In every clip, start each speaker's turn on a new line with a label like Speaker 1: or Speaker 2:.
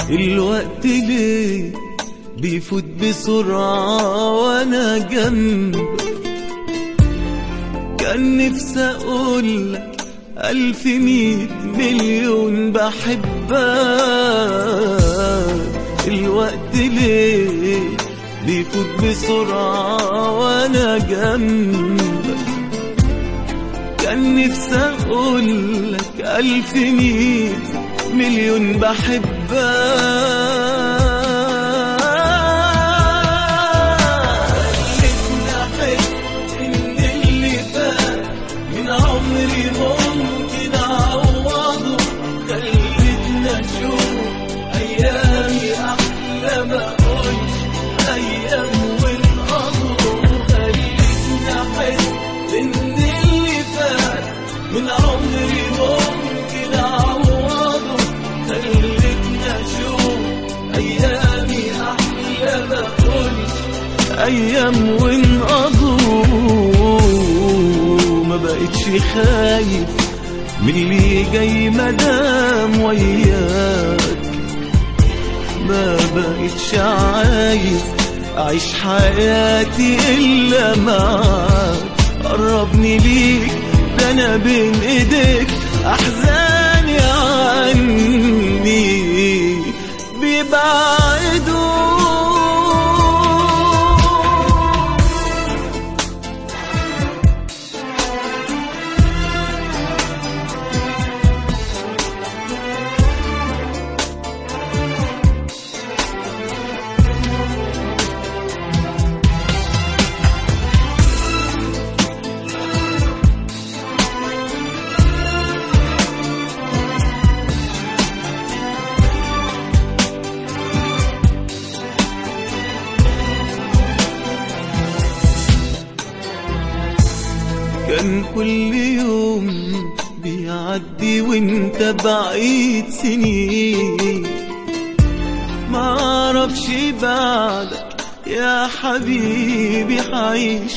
Speaker 1: الوقت ليه بيفوت بسرعة وانا جنبك كان نفسي اقولك ألف مية مليون بحبك الوقت ليه بيفوت بسرعة وانا جنبك كان نفسي اقولك ألف مية مليون بحبك إن اللي فات من عمري ممكن أعوضه خلتنا نشوف أيامي أحلى ما قلت أيام ونقضوا خلتنا أحس إن اللي فات من عمري ممكن أعوضه خلتنا نشوف أيامي أحلى ما قلت ايام وانقضوا ما بقتش خايف من اللي جاي مدام وياك ما بقتش عايز اعيش حياتي الا معاك قربني ليك ده انا بين ايديك احزاني عني بيبعدوا كان كل يوم بيعدي وانت بعيد سنين ما اعرفش بعدك يا حبيبي حعيش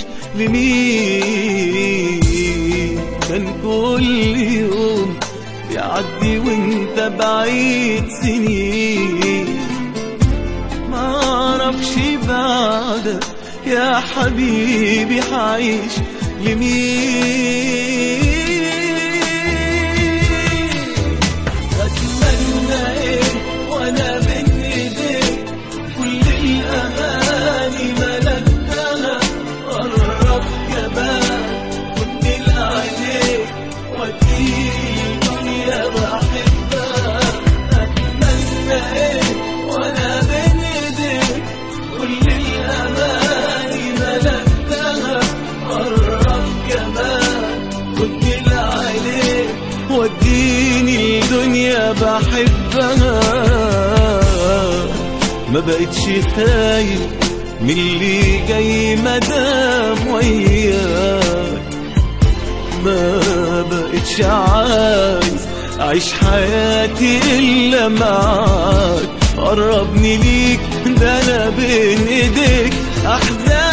Speaker 1: لمين كان كل يوم بيعدي وانت بعيد سنين ما اعرفش بعدك يا حبيبي حعيش لمين اتمنى ايه وانا بين ايديك كل الاماني ملكتها قرب كمان كنت العينيك وديني الدنيا بحبها اتمنى ايه وانا بين ايديك كل الاماني ملكتها قرب كمان كنت العينيك وديني الدنيا بحبها ما بقتش خايف من اللي جاي مدام وياك ما بقتش عايز أعيش حياتي إلا معاك قربني ليك ده أنا بين إيديك أحزان